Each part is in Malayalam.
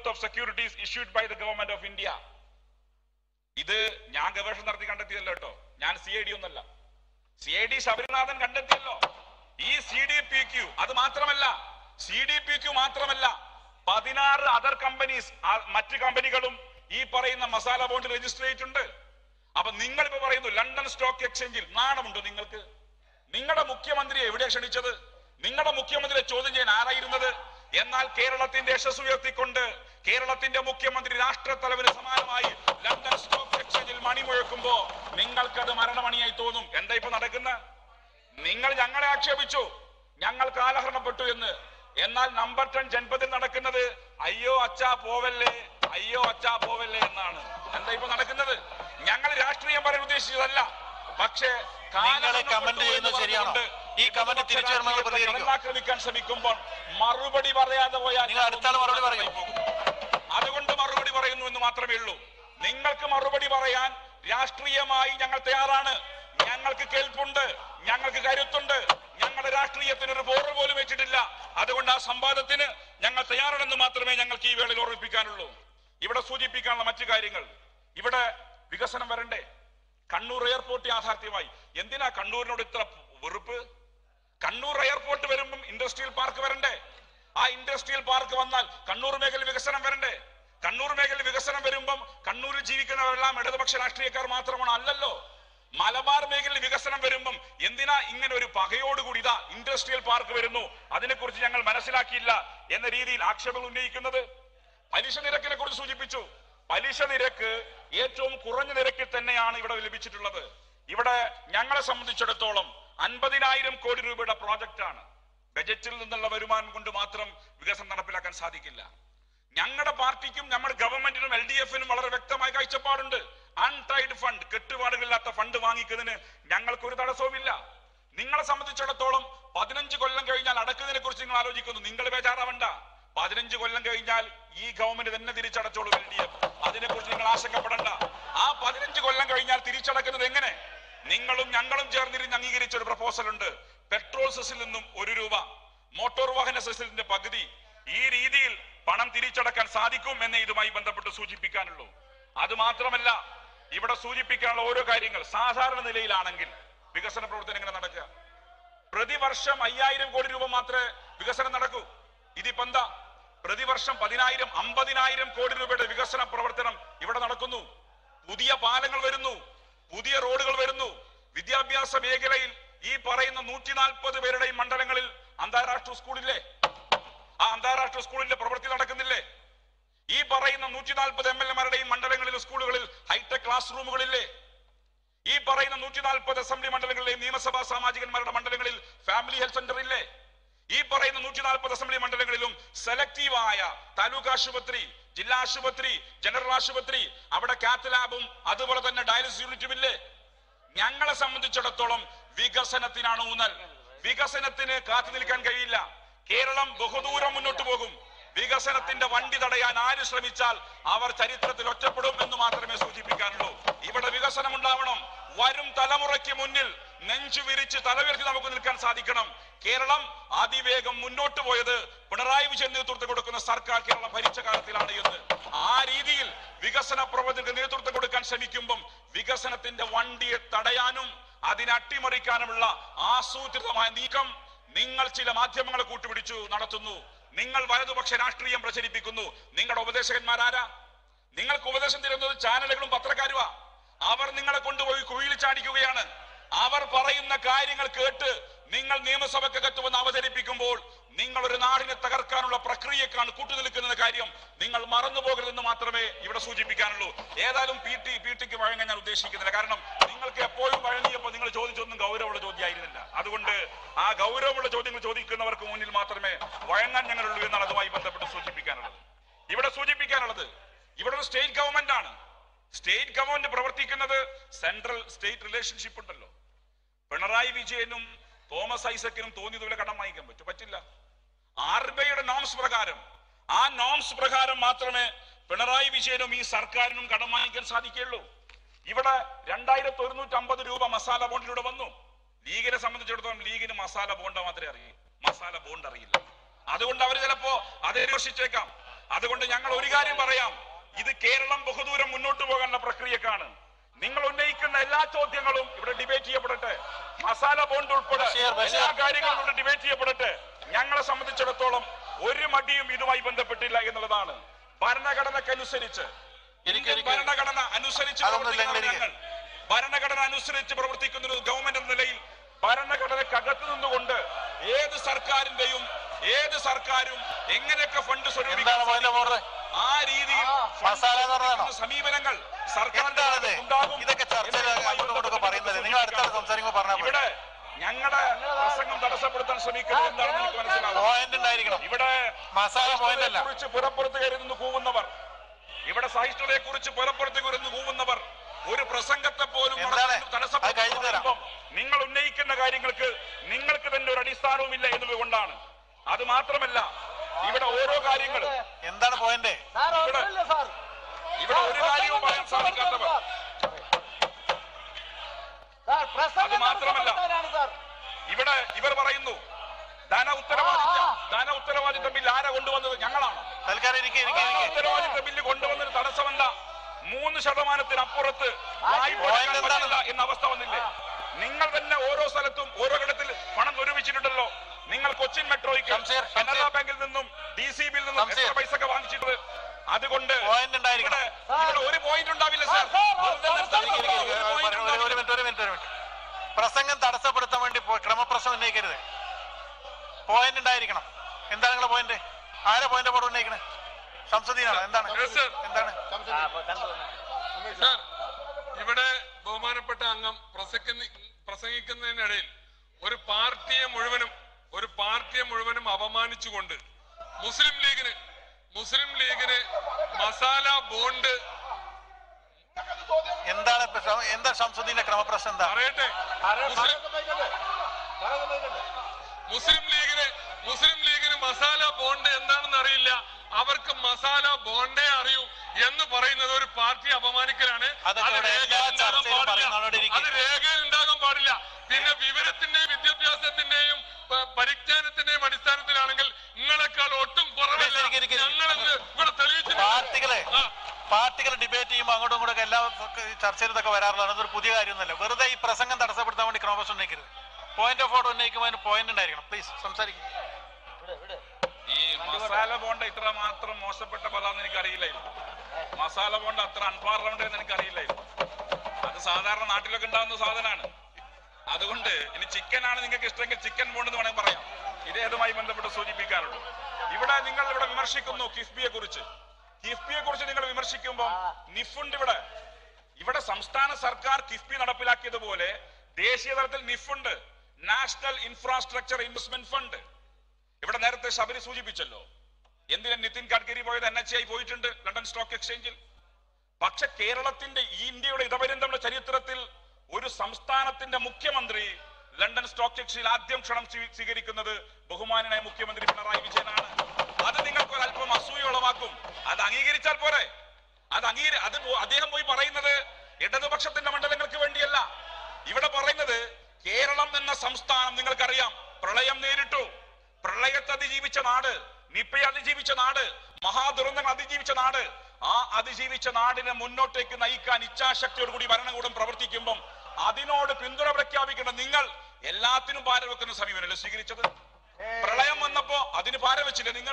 Of securities issued by the government of India ഇത് ഞാൻ ഗവേഷണം നടത്തി കണ്ടെത്തിയല്ലോ കേട്ടോ ഞാൻ സി ഐ ഡി ഒന്നല്ല സി ഐ ഡി ശബരിനാഥൻ കണ്ടെത്തിയല്ലോ ഈ സി ഡി പി ക്യു അത് മാത്രമല്ല സി ഡി പി ക്യു മാത്രമല്ല പതിനാറ് അതർ കമ്പനീസ് മറ്റ് കമ്പനികളും ഈ പറയുന്ന മസാല ബോണ്ട് രജിസ്റ്റർ ചെയ്തിട്ടുണ്ട് അപ്പൊ നിങ്ങൾ ഇപ്പൊ പറയുന്നു ലണ്ടൻ സ്റ്റോക്ക് എക്സ്ചേഞ്ചിൽ നാണമുണ്ടോ നിങ്ങൾക്ക് നിങ്ങളുടെ മുഖ്യമന്ത്രിയെ എവിടെ ക്ഷണിച്ചത് നിങ്ങളുടെ മുഖ്യമന്ത്രിയെ ചോദ്യം ചെയ്യാൻ ആരായിരുന്നത് എന്നാൽ കേരളത്തിന്റെ യശസ് ഉയർത്തിക്കൊണ്ട് കേരളത്തിന്റെ മുഖ്യമന്ത്രി രാഷ്ട്രത്തലവന് സമാനമായി ലണ്ടൻ സ്റ്റോക്ക് എക്സ്ചേഞ്ചിൽ മണി മുഴക്കുമ്പോ നിങ്ങൾക്കത് മരണമണിയായി തോന്നും എന്താ ഇപ്പൊ നടക്കുന്ന നിങ്ങൾ ഞങ്ങളെ ആക്ഷേപിച്ചു ഞങ്ങൾ കാലഹരണപ്പെട്ടു എന്ന് എന്നാൽ നമ്പർ ടെൻ ജൻപതിൽ നടക്കുന്നത് അയ്യോ അച്ഛാ പോവല്ലേ അയ്യോ അച്ഛാ പോവല്ലേ എന്നാണ് എന്താ ഇപ്പൊ നടക്കുന്നത് ഞങ്ങൾ രാഷ്ട്രീയം പറയാൻ ഉദ്ദേശിച്ചതല്ല പക്ഷേ നിങ്ങളെ comment ചെയ്യുന്നത് ശരിയാണോ? ഈ comment തിരിച്ചു വരുമ്പോൾ നിങ്ങൾ പ്രതികരിക്കുമോ? ആക്രമിക്കാൻ ശ്രമിക്കുമ്പോൾ മറുപടി പറയാതെ പോയാൽ നിങ്ങൾ അടുത്താൾ മറുപടി പറയും അതുകൊണ്ട് മറുപടി പറയുന്നു എന്ന് മാത്രമേ ഉള്ളൂ നിങ്ങൾക്ക് മറുപടി പറയാൻ രാഷ്ട്രീയമായി ഞങ്ങൾ തയ്യാറാണ് ഞങ്ങൾക്ക് കേൾപ്പുണ്ട് ഞങ്ങൾക്ക് കരുത്തുണ്ട് ഞങ്ങളുടെ രാഷ്ട്രീയത്തിന് ഒരു ബോർഡ് പോലും വെച്ചിട്ടില്ല അതുകൊണ്ട് ആ സംവാദത്തിന് ഞങ്ങൾ തയ്യാറാണെന്ന് മാത്രമേ ഞങ്ങൾക്ക് ഈ വേളയിൽ ഓർമ്മിപ്പിക്കാനുള്ളൂ ഇവിടെ സൂചിപ്പിക്കാനുള്ള മറ്റു കാര്യങ്ങൾ ഇവിടെ വികസനം വരണ്ടേ കണ്ണൂർ എയർപോർട്ട് യാഥാർത്ഥ്യമായി എന്തിനാ കണ്ണൂരിനോട് ഇത്ര വെറുപ്പ് കണ്ണൂർ എയർപോർട്ട് വരുമ്പം ഇൻഡസ്ട്രിയൽ പാർക്ക് വരണ്ടേ ആ ഇൻഡസ്ട്രിയൽ പാർക്ക് വന്നാൽ കണ്ണൂർ മേഖല വികസനം വരണ്ടേ കണ്ണൂർ മേഖല വികസനം വരുമ്പം കണ്ണൂരിൽ ജീവിക്കുന്നവരെല്ലാം ഇടതുപക്ഷ രാഷ്ട്രീയക്കാർ മാത്രമാണ് അല്ലല്ലോ മലബാർ മേഖലയിൽ വികസനം വരുമ്പം എന്തിനാ ഇങ്ങനെ ഒരു പകയോടുകൂടി ഇതാ ഇൻഡസ്ട്രിയൽ പാർക്ക് വരുന്നു അതിനെക്കുറിച്ച് ഞങ്ങൾ മനസ്സിലാക്കിയില്ല എന്ന രീതിയിൽ ആക്ഷേപങ്ങൾ ഉന്നയിക്കുന്നത് പലിശ നിരക്കിനെ കുറിച്ച് സൂചിപ്പിച്ചു പലിശ നിരക്ക് ഏറ്റവും കുറഞ്ഞ നിരക്കിൽ തന്നെയാണ് ഇവിടെ ലഭിച്ചിട്ടുള്ളത് ഇവിടെ ഞങ്ങളെ സംബന്ധിച്ചിടത്തോളം അൻപതിനായിരം കോടി രൂപയുടെ പ്രോജക്റ്റ് ആണ് ബജറ്റിൽ നിന്നുള്ള വരുമാനം കൊണ്ട് മാത്രം വികസനം നടപ്പിലാക്കാൻ സാധിക്കില്ല ഞങ്ങളുടെ പാർട്ടിക്കും നമ്മുടെ ഗവൺമെന്റിനും എൽ ഡി എഫിനും വളരെ വ്യക്തമായ കാഴ്ചപ്പാടുണ്ട് അൺടൈഡ് ഫണ്ട് കെട്ടുപാടുകളില്ലാത്ത ഫണ്ട് വാങ്ങിക്കുന്നതിന് ഞങ്ങൾക്ക് ഒരു തടസ്സവുമില്ല നിങ്ങളെ സംബന്ധിച്ചിടത്തോളം പതിനഞ്ച് കൊല്ലം കഴിഞ്ഞാൽ അടക്കുന്നതിനെ കുറിച്ച് നിങ്ങൾ ആലോചിക്കുന്നു നിങ്ങൾ ബേജാറാവണ്ട പതിനഞ്ച് കൊല്ലം കഴിഞ്ഞാൽ ഈ ഗവൺമെന്റ് തന്നെ തിരിച്ചടച്ചോളൂ എൽ ഡി എഫ് അതിനെക്കുറിച്ച് നിങ്ങൾ ആശങ്കപ്പെടണ്ട ആ പതിനഞ്ച് കൊല്ലം കഴിഞ്ഞാൽ തിരിച്ചടക്കുന്നത് എങ്ങനെ നിങ്ങളും ഞങ്ങളും ചേർന്നിരുന്ന് അംഗീകരിച്ച ഒരു പ്രപ്പോസൽ ഉണ്ട് പെട്രോൾ സെസിൽ നിന്നും ഒരു രൂപ മോട്ടോർ വാഹന സെസിലിന്റെ പകുതി ഈ രീതിയിൽ പണം തിരിച്ചടക്കാൻ സാധിക്കും എന്ന് ഇതുമായി ബന്ധപ്പെട്ട് സൂചിപ്പിക്കാനുള്ളൂ അത് മാത്രമല്ല ഇവിടെ സൂചിപ്പിക്കാനുള്ള ഓരോ കാര്യങ്ങൾ സാധാരണ നിലയിലാണെങ്കിൽ വികസന പ്രവർത്തനം എങ്ങനെ നടക്കുക പ്രതിവർഷം അയ്യായിരം കോടി രൂപ മാത്രമേ വികസനം നടക്കൂ ഇതിപ്പോ എന്താ പ്രതിവർഷം പതിനായിരം അമ്പതിനായിരം കോടി രൂപയുടെ വികസന പ്രവർത്തനം ഇവിടെ നടക്കുന്നു പുതിയ പാലങ്ങൾ വരുന്നു പുതിയ റോഡുകൾ വരുന്നു വിദ്യാഭ്യാസ മേഖലയിൽ ഈ പറയുന്ന നൂറ്റി നാൽപ്പത് പേരുടെയും മണ്ഡലങ്ങളിൽ അന്താരാഷ്ട്ര സ്കൂളില്ലേ ആ അന്താരാഷ്ട്ര സ്കൂളിന്റെ പ്രവൃത്തി നടക്കുന്നില്ലേ ഈ പറയുന്ന നൂറ്റി നാൽപ്പത് എം എൽ എമാരുടെയും മണ്ഡലങ്ങളിൽ സ്കൂളുകളിൽ ഹൈടെക് ക്ലാസ് റൂമുകളില്ലേ ഈ പറയുന്ന നൂറ്റി നാൽപ്പത് അസംബ്ലി മണ്ഡലങ്ങളിലെയും നിയമസഭാ സാമാജികന്മാരുടെ മണ്ഡലങ്ങളിൽ ഫാമിലി ഹെൽത്ത് സെന്റർ ഇല്ലേ ഈ പറയുന്ന നൂറ്റി നാൽപ്പത് അസംബ്ലി മണ്ഡലങ്ങളിലും സെലക്റ്റീവായ താലൂക്ക് ആശുപത്രി ജില്ലാ ആശുപത്രി ജനറൽ ആശുപത്രി അവിടെ കാത്ത് ലാബും അതുപോലെ തന്നെ ഡയാലിസിസ് യൂണിറ്റും ഇല്ലേ ഞങ്ങളെ സംബന്ധിച്ചിടത്തോളം വികസനത്തിനാണ് ഊന്നൽ വികസനത്തിന് കാത്തു നിൽക്കാൻ കഴിയില്ല കേരളം ബഹുദൂരം മുന്നോട്ട് പോകും വികസനത്തിന്റെ വണ്ടി തടയാൻ ആര് ശ്രമിച്ചാൽ അവർ ചരിത്രത്തിൽ ഒറ്റപ്പെടും എന്ന് മാത്രമേ സൂചിപ്പിക്കാനുള്ളൂ ഇവിടെ വികസനം ഉണ്ടാവണം വരും തലമുറയ്ക്ക് മുന്നിൽ നെഞ്ചു വിരിച്ച് തലവിർത്തി നമുക്ക് നിൽക്കാൻ സാധിക്കണം കേരളം അതിവേഗം മുന്നോട്ട് പോയത് പിണറായി വിജയൻ നേതൃത്വം കൊടുക്കുന്ന സർക്കാർ കേരളം ഭരിച്ച കാലത്തിലാണ് എന്ന് ആ രീതിയിൽ വികസന പ്രവർത്തനത്തിന് നേതൃത്വം കൊടുക്കാൻ ശ്രമിക്കുമ്പം വികസനത്തിന്റെ വണ്ടിയെ തടയാനും അതിനെ അട്ടിമറിക്കാനുമുള്ള ആസൂത്രിതമായ നീക്കം നിങ്ങൾ ചില മാധ്യമങ്ങളെ കൂട്ടുപിടിച്ചു നടത്തുന്നു നിങ്ങൾ വലതുപക്ഷ രാഷ്ട്രീയം പ്രചരിപ്പിക്കുന്നു നിങ്ങളുടെ ഉപദേശകന്മാരാരാ നിങ്ങൾക്ക് ഉപദേശം തരുന്നത് ചാനലുകളും പത്രക്കാരുമാ അവർ നിങ്ങളെ കൊണ്ടുപോയി കുഴിയിൽ ചാടിക്കുകയാണ് അവർ പറയുന്ന കാര്യങ്ങൾ കേട്ട് നിങ്ങൾ നിയമസഭക്കകത്തുവന്ന് അവതരിപ്പിക്കുമ്പോൾ നിങ്ങൾ ഒരു നാടിനെ തകർക്കാനുള്ള പ്രക്രിയക്കാണ് കൂട്ടുനിൽക്കുന്ന കാര്യം നിങ്ങൾ മറന്നു പോകരുതെന്ന് മാത്രമേ ഇവിടെ സൂചിപ്പിക്കാനുള്ളൂ ഏതായാലും പി ടി പി ടിക്ക് വഴങ്ങാൻ ഞാൻ ഉദ്ദേശിക്കുന്നില്ല കാരണം നിങ്ങൾക്ക് എപ്പോഴും വഴങ്ങിയപ്പോൾ നിങ്ങൾ ചോദിച്ചൊന്നും ഗൗരവമുള്ള ചോദ്യമായിരുന്നില്ല അതുകൊണ്ട് ആ ഗൗരവമുള്ള ചോദ്യങ്ങൾ ചോദിക്കുന്നവർക്ക് മുന്നിൽ മാത്രമേ വഴങ്ങാൻ ഞങ്ങളുള്ളൂ എന്നാണ് അതുമായി ബന്ധപ്പെട്ട് സൂചിപ്പിക്കാനുള്ളത് ഇവിടെ സൂചിപ്പിക്കാനുള്ളത് ഇവിടെ ഒരു സ്റ്റേറ്റ് ഗവൺമെന്റ് ആണ് സ്റ്റേറ്റ് ഗവൺമെന്റ് പ്രവർത്തിക്കുന്നത് സെൻട്രൽ സ്റ്റേറ്റ് റിലേഷൻഷിപ്പ് ഉണ്ടല്ലോ പിണറായി വിജയനും തോമസ് ഐസക്കിനും തോന്നിയതുപോലെ കടം വാങ്ങിക്കാൻ പറ്റും പറ്റില്ല ആർ ബി ഐയുടെ നോംസ് പ്രകാരം ആ നോംസ് പ്രകാരം മാത്രമേ പിണറായി വിജയനും ഈ സർക്കാരിനും കടം വാങ്ങിക്കാൻ സാധിക്കുകയുള്ളൂ ഇവിടെ രണ്ടായിരത്തി ഒരുന്നൂറ്റി അമ്പത് രൂപ മസാല ബോണ്ടിലൂടെ വന്നു ലീഗിനെ സംബന്ധിച്ചിടത്തോളം ലീഗിന് മസാല ബോണ്ട മാത്രമേ അറിയൂ മസാല ബോണ്ട് അറിയില്ല അതുകൊണ്ട് അവർ ചിലപ്പോ അത് അന്വേഷിച്ചേക്കാം അതുകൊണ്ട് ഞങ്ങൾ ഒരു കാര്യം പറയാം ഇത് കേരളം ബഹുദൂരം മുന്നോട്ട് പോകാനുള്ള പ്രക്രിയക്കാണ് നിങ്ങൾ ഉന്നയിക്കുന്ന എല്ലാ ചോദ്യങ്ങളും ഇവിടെ ഡിബേറ്റ് ചെയ്യപ്പെടട്ടെ മസാല ബോണ്ട് ഉൾപ്പെടെ ബഷീർ, ബഷീർ. എല്ലാ കാര്യങ്ങളും ഇവിടെ ഡിബേറ്റ് ചെയ്യപ്പെടട്ടെ ഞങ്ങളെ സംബന്ധിച്ചിടത്തോളം ഒരു മടിയും ഇതുമായി ബന്ധപ്പെട്ടില്ല എന്നുള്ളതാണ് ഭരണഘടനക്കനുസരിച്ച് ഇരിക്ക്, ഇന്ത്യൻ ഇരിക്ക്. ഭരണഘടന അനുസരിച്ച് അതൊന്നും പ്രവർത്തിക്കുന്ന ഇല്ലെങ്കിൽ ഞങ്ങൾ ഭരണഘടന അനുസരിച്ച് പ്രവർത്തിക്കുന്ന ഒരു ഗവൺമെന്റ് എന്ന നിലയിൽ ഭരണഘടനക്കകത്ത് നിന്നുകൊണ്ട് ഏത് സർക്കാരിന്റെയും ഏത് സർക്കാരും എങ്ങനെയൊക്കെ ഫണ്ട് എന്താണ് സ്വരൂപിക്കാൻ പോയിന്റ് മോഡറെ ആ രീതിയിൽ ഫണ്ട് മസാല എന്ന് പറഞ്ഞതാണോ? സ്വരൂപിക്കുന്ന സമീപനങ്ങൾ സർക്കാരിന്റെ എന്താണിത് ഭാഗത്ത് ഉണ്ടാകും ഇതൊക്കെ ചർച്ചയിൽ എന്നതുമായി അങ്ങോട്ടും ഇങ്ങോട്ടൊക്കെ പറയുന്നത് നിങ്ങൾ അടുത്താണ് സംസാരിക്കുമ്പോൾ പറഞ്ഞാൽ മതി. ഇവിടെ ഞങ്ങളുടെ പ്രസംഗം തടസ്സപ്പെടുത്താൻ ശ്രമിക്കുന്നത് എന്താണെന്ന് എനിക്ക് മനസ്സിലാവും പോയിന്റ് ഉണ്ടായിരിക്കണം ഇവിടെ മസാല പോയിന്റ് അല്ല കുറിച്ച് പുറപ്പുറത്ത് കയറി നിന്ന് കൂവുന്നവർ ഇവിടെ സഹിഷ്ണുതയെ കുറിച്ച് പുറപ്പുറത്ത് കയറി നിന്ന് കൂവുന്നവർ ഒരു പ്രസംഗത്തെ പോലും എന്താണ്? തടസ്സപ്പെടുത്തുന്ന അത് കഴിഞ്ഞ് തരാം. പറയുമ്പം നിങ്ങൾ ഉന്നയിക്കുന്ന കാര്യങ്ങൾക്ക് നിങ്ങൾക്ക് തന്നെ ഒരു അടിസ്ഥാനവുമില്ല എന്നതുകൊണ്ടാണ് അത് മാത്രമല്ല ഇവിടെ ഓരോ കാര്യങ്ങളും എന്താണ് പോയിന്റ് സാർ ഇവിടെ- ഒന്നുമില്ല സാർ ഇവിടെ ഒരു കാര്യവും പറയാൻ സാധിക്കാത്തവർ സാർ പ്രസംഗം അത് മാത്രമല്ല. നടത്തുന്നവരാണ് സാർ ഇവിടെ ഇവർ പറയുന്നു ധന ഉത്തരവാദിത്തം ആ, ധന ഉത്തരവാദിത്തം ബില്ല് ആരാ കൊണ്ടുവന്നത് ഞങ്ങളാണ് തൽക്കാലം ഇരിക്കെ ഇരിക്കെ ധന ഇരിക്കെ ഉത്തരവാദിത്ത ബില്ല് കൊണ്ടുവന്നൊരു തടസ്സമെന്താ മൂന്ന് ശതമാനത്തിനപ്പുറത്ത് വായ്പ പോയിന്റ് അടയ്ക്കാൻ എന്താണ്? പറ്റില്ല എന്ന അവസ്ഥ വന്നില്ലേ നിങ്ങൾ തന്നെ ഓരോ സ്ഥലത്തും ഓരോ ഘട്ടത്തിൽ പണം ഒരുമിച്ചിട്ടുണ്ടല്ലോ നിങ്ങൾ കൊച്ചിൻ മെട്രോയ്ക്ക് ശംസീർ, ശംസീർ. കനറ ബാങ്കിൽ നിന്നും ഡി സി ബിയിൽ നിന്നും ശംസീർ. എത്ര പൈസ ഒക്കെ വാങ്ങിച്ചിട്ടുണ്ട് അതുകൊണ്ട് പോയിന്റ് ഉണ്ടായിരിക്കണം. ഇവിടെ ഇവിടെ ഒരു പോയിന്റ് ഉണ്ടാവില്ല സാർ സാർ, സാർ, വെറുതെ സാർ, നിർത്താൻ ഇരിക്കെ, ഇരിക്കെ, ഇരിക്കെ. ഒരു ഒരു point ഒരു ഉണ്ടാവില്ല. മിനിറ്റ് ഒരു മിനിറ്റ് ഒരു മിനിറ്റ് ഒരു മിനിറ്റ് പ്രസംഗം തടസ്സപ്പെടുത്താൻ വേണ്ടി പോ- ക്രമപ്രശ്നം ഉന്നയിക്കരുത് പോയിന്റ് ഉണ്ടായിരിക്കണം എന്താണ് നിങ്ങളുടെ പോയിന്റ് ആരാ പോയിന്റ് ബോർഡ് ഉന്നയിക്കണേ ശംസുദ്ദീനാണോ എന്താണ് Yes, sir. എന്താണ് സാർ ഇവിടെ ബഹുമാനപ്പെട്ട അംഗം പ്രസംഗി പ്രസംഗിക്കുന്നതിനിടയിൽ ഒരു പാർട്ടിയെ മുഴുവനും ഒരു പാർട്ടിയെ മുഴുവനും അപമാനിച്ചുകൊണ്ട് മുസ്ലിം ലീഗിന് മുസ്ലിം ലീഗിന് മസാല ബോണ്ട് എന്താണ് ഇപ്പൊ ശം- എന്താ ശംസുദ്ദീന്റെ ക്രമപ്രശ്നം എന്താ പറയട്ടെ മുസ്ലിം മുസ്ലിം ലീഗിന് മുസ്ലിം ലീഗിന് മസാല ബോണ്ട് എന്താണെന്ന് അറിയില്ല അവർക്ക് മസാല ബോണ്ടേ അറിയൂ എന്ന് പറയുന്നത് ഒരു പാർട്ടി അപമാനിക്കലാണ് അതൊക്കെ അത് ഇവിടെ എല്ലാ രേഖയിൽ ഉണ്ടാകാൻ ചർച്ചയിലും പാടില്ല. പറയുന്ന ആളോട് ഇരിക്ക്. അത് രേഖയിൽ ഉണ്ടാകാൻ പാടില്ല പിന്നെ വിവരത്തിന്റെയും വിദ്യാഭ്യാസത്തിന്റെയും പ- പരിജ്ഞാനത്തിന്റെയും അടിസ്ഥാനത്തിലാണെങ്കിൽ നിങ്ങളെക്കാൾ ഒട്ടും കുറവല്ല ഇരിക്ക്, ഇരിക്ക്, ഇരിക്ക്. ഞങ്ങളെന്ന് ഇവിടെ തെളിയിച്ചിട്ടുണ്ട് പാർട്ടികളെ ആ. പാർട്ടികൾ ഡിബേറ്റ് ചെയ്യുമ്പോൾ അങ്ങോട്ടും ഇങ്ങോട്ടും എല്ലാ ചർച്ചയിൽ ഇതൊക്കെ വരാറുള്ളതാണ് അതൊരു പുതിയ കാര്യമൊന്നുമല്ല വെറുതെ ഈ പ്രസംഗം തടസ്സപ്പെടുത്താൻ വേണ്ടി ക്രമപ്രശ്നം ഉന്നയിക്കരുത് പോയിന്റ് ഓഫ് ഓർഡർ ഉന്നയിക്കുമ്പോൾ അതിന് പോയിന്റ് ഉണ്ടായിരിക്കണം പ്ലീസ് സംസാരിക്കും ഈ മസാല ബോണ്ട് ഇത്ര മാത്രം മോശപ്പെട്ട പദാന്ന് എനിക്ക് അറിയില്ലായിരുന്നു മസാല ബോണ്ട് അത്ര അൺപാർലമെന്റ് എന്ന് എനിക്ക് അറിയില്ലായിരുന്നു അത് സാധാരണ നാട്ടിലൊക്കെ ഉണ്ടാകുന്ന സാധനമാണ് അതുകൊണ്ട് ഇനി ചിക്കൻ ആണ് നിങ്ങൾക്ക് ഇഷ്ടമെങ്കിൽ ചിക്കൻ ബോണ്ട് എന്ന് വേണമെങ്കിൽ പറയാം ഇതേതുമായി ബന്ധപ്പെട്ട് സൂചിപ്പിക്കാറുള്ളൂ ഇവിടെ നിങ്ങൾ ഇവിടെ വിമർശിക്കുന്നു കിഫ്ബിയെ കുറിച്ച് കിഫ്ബിയെ കുറിച്ച് നിങ്ങൾ വിമർശിക്കുമ്പോൾ നിഫുണ്ട് ഇവിടെ ഇവിടെ സംസ്ഥാന സർക്കാർ കിഫ്ബി നടപ്പിലാക്കിയതുപോലെ ദേശീയ തലത്തിൽ നിഫുണ്ട് നാഷണൽ ഇൻഫ്രാസ്ട്രക്ചർ ഇൻവെസ്റ്റ്മെന്റ് ഫണ്ട് ഇവിടെ നേരത്തെ ശബരി സൂചിപ്പിച്ചല്ലോ എന്തിനാ നിതിൻ ഗഡ്കരി പോയത് എൻ എച്ച് ഐ പോയിട്ടുണ്ട് ലണ്ടൻ സ്റ്റോക്ക് എക്സ്ചേഞ്ചിൽ പക്ഷെ കേരളത്തിന്റെ ഈ ഇന്ത്യയുടെ ഇടപര്യന്തമുള്ള ചരിത്രത്തിൽ ഒരു സംസ്ഥാനത്തിന്റെ മുഖ്യമന്ത്രി ലണ്ടൻ സ്റ്റോക്ക് എക്സ്ചേഞ്ചിൽ ആദ്യം ക്ഷണം സ്വീ- സ്വീകരിക്കുന്നത് ബഹുമാനായ മുഖ്യമന്ത്രി പിണറായി വിജയനാണ് അത് നിങ്ങൾക്ക് ഒരല്പം അസൂയ ഉളവാക്കും അത് അംഗീകരിച്ചാൽ പോരെ അത് അംഗീകരി അത് പോ- അദ്ദേഹം പോയി പറയുന്നത് ഇടതുപക്ഷത്തിന്റെ മണ്ഡലങ്ങൾക്ക് വേണ്ടിയല്ല ഇവിടെ പറയുന്നത് കേരളം എന്ന സംസ്ഥാനം നിങ്ങൾക്കറിയാം പ്രളയം നേരിട്ടു പ്രളയത്തെ അതിജീവിച്ച നാട് നിപ്പയെ അതിജീവിച്ച നാട് മഹാദുരന്തങ്ങൾ അതിജീവിച്ച നാട് ആ അതിജീവിച്ച നാടിനെ മുന്നോട്ടേക്ക് നയിക്കാൻ ഇച്ഛാശക്തിയോട് കൂടി ഭരണകൂടം പ്രവർത്തിക്കുമ്പം അതിനോട് പിന്തുണ പ്രഖ്യാപിക്കേണ്ട നിങ്ങൾ എല്ലാത്തിനും ഭാരം വെക്കുന്ന സമീപനല്ലേ സ്വീകരിച്ചത് പ്രളയം വന്നപ്പോ അതിന് ഭാരം വെച്ചില്ലേ നിങ്ങൾ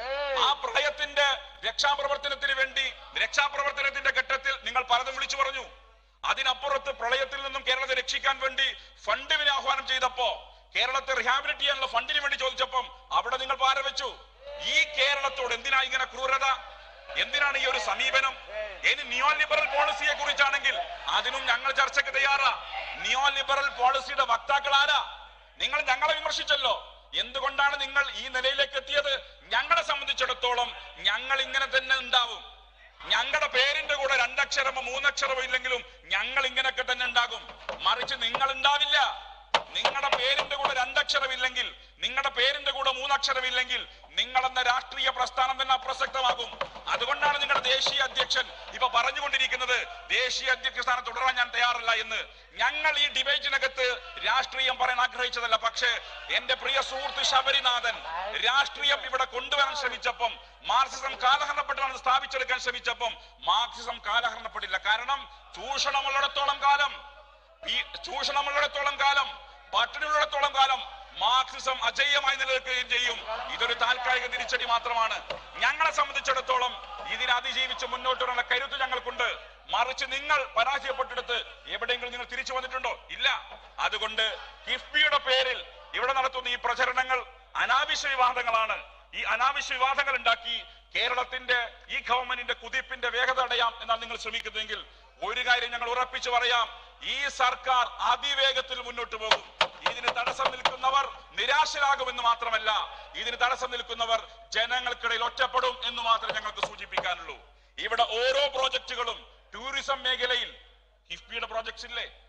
ആ പ്രളയത്തിന്റെ രക്ഷാപ്രവർത്തനത്തിന് വേണ്ടി രക്ഷാപ്രവർത്തനത്തിന്റെ ഘട്ടത്തിൽ നിങ്ങൾ പലതും വിളിച്ചു പറഞ്ഞു അതിനപ്പുറത്ത് പ്രളയത്തിൽ നിന്നും കേരളത്തെ രക്ഷിക്കാൻ വേണ്ടി ഫണ്ടിന് ആഹ്വാനം ചെയ്തപ്പോ കേരളത്തെ റിഹാബിലിറ്റ് ചെയ്യാനുള്ള ഫണ്ടിന് വേണ്ടി ചോദിച്ചപ്പം അവിടെ നിങ്ങൾ പാര വെച്ചു ഈ കേരളത്തോട് എന്തിനാ ഇങ്ങനെ ക്രൂരത എന്തിനാണ് ഈ ഒരു സമീപനം ഇനി നിയോ ലിബറൽ പോളിസിയെ കുറിച്ചാണെങ്കിൽ അതിനും ഞങ്ങൾ ചർച്ചയ്ക്ക് തയ്യാറാ നിയോ ലിബറൽ പോളിസിയുടെ വക്താക്കൾ ആരാ നിങ്ങൾ ഞങ്ങളെ വിമർശിച്ചല്ലോ എന്തുകൊണ്ടാണ് നിങ്ങൾ ഈ നിലയിലേക്ക് എത്തിയത് ഞങ്ങളെ സംബന്ധിച്ചിടത്തോളം ഞങ്ങൾ ഇങ്ങനെ തന്നെ ഉണ്ടാവും ഞങ്ങളുടെ പേരിന്റെ കൂടെ രണ്ടക്ഷരമോ മൂന്നക്ഷരമോ ഇല്ലെങ്കിലും ഞങ്ങൾ ഇങ്ങനെയൊക്കെ തന്നെ ഉണ്ടാകും മറിച്ച് നിങ്ങൾ ഉണ്ടാവില്ല നിങ്ങളുടെ പേരിന്റെ കൂടെ രണ്ടക്ഷരമില്ലെങ്കിൽ നിങ്ങളുടെ പേരിന്റെ കൂടെ മൂന്നക്ഷരമില്ലെങ്കിൽ നിങ്ങളെന്ന രാഷ്ട്രീയ പ്രസ്ഥാനം തന്നെ അപ്രസക്തമാകും അതുകൊണ്ടാണ് നിങ്ങളുടെ ദേശീയ അധ്യക്ഷൻ ഇപ്പൊ പറഞ്ഞുകൊണ്ടിരിക്കുന്നത് ദേശീയ അധ്യക്ഷ സ്ഥാനം തുടരാൻ ഞാൻ തയ്യാറല്ല എന്ന് ഞങ്ങൾ ഈ ഡിബേറ്റിനകത്ത് രാഷ്ട്രീയം പറയാൻ ആഗ്രഹിച്ചതല്ല പക്ഷേ എന്റെ പ്രിയ സുഹൃത്ത് ശബരിനാഥൻ രാഷ്ട്രീയം ഇവിടെ കൊണ്ടുവരാൻ ശ്രമിച്ചപ്പം മാർക്സിസം കാലഹരണപ്പെട്ടാണ് സ്ഥാപിച്ചെടുക്കാൻ ശ്രമിച്ചപ്പം മാർക്സിസം കാലഹരണപ്പെടില്ല കാരണം ചൂഷണമുള്ളിടത്തോളം കാലം ഈ ചൂഷണമുള്ളിടത്തോളം കാലം പട്ടിണിയുള്ളിടത്തോളം കാലം മാർക്സിസം അജയ്യമായി നിലനിൽക്കുകയും ചെയ്യും ഇതൊരു താൽക്കാലിക തിരിച്ചടി മാത്രമാണ് ഞങ്ങളെ സംബന്ധിച്ചിടത്തോളം ഇതിനെ അതിജീവിച്ച് മുന്നോട്ട് വരാനുള്ള കരുത്ത് ഞങ്ങൾക്കുണ്ട് മറിച്ച് നിങ്ങൾ പരാജയപ്പെട്ടെടുത്ത് എവിടെയെങ്കിലും നിങ്ങൾ തിരിച്ചു വന്നിട്ടുണ്ടോ ഇല്ല അതുകൊണ്ട് കിഫ്ബിയുടെ പേരിൽ ഇവിടെ നടത്തുന്ന ഈ പ്രചരണങ്ങൾ അനാവശ്യ വിവാദങ്ങളാണ് ഈ അനാവശ്യ വിവാദങ്ങൾ ഉണ്ടാക്കി കേരളത്തിന്റെ ഈ ഗവൺമെന്റിന്റെ കുതിപ്പിന്റെ വേഗത അടയാം എന്നാണ് നിങ്ങൾ ശ്രമിക്കുന്നതെങ്കിൽ ഒരു കാര്യം ഞങ്ങൾ ഉറപ്പിച്ചു പറയാം ഈ സർക്കാർ അതിവേഗത്തിൽ മുന്നോട്ട് പോകും ഇതിന് തടസ്സം നിൽക്കുന്നവർ നിരാശരാകുമെന്ന് മാത്രമല്ല ഇതിന് തടസ്സം നിൽക്കുന്നവർ ജനങ്ങൾക്കിടയിൽ ഒറ്റപ്പെടും എന്ന് മാത്രമേ ഞങ്ങൾക്ക് സൂചിപ്പിക്കാനുള്ളൂ ഇവിടെ ഓരോ പ്രോജക്റ്റുകളും ടൂറിസം മേഖലയിൽ കിഫ്ബിയുടെ പ്രോജക്ട്സ് ഇല്ലേ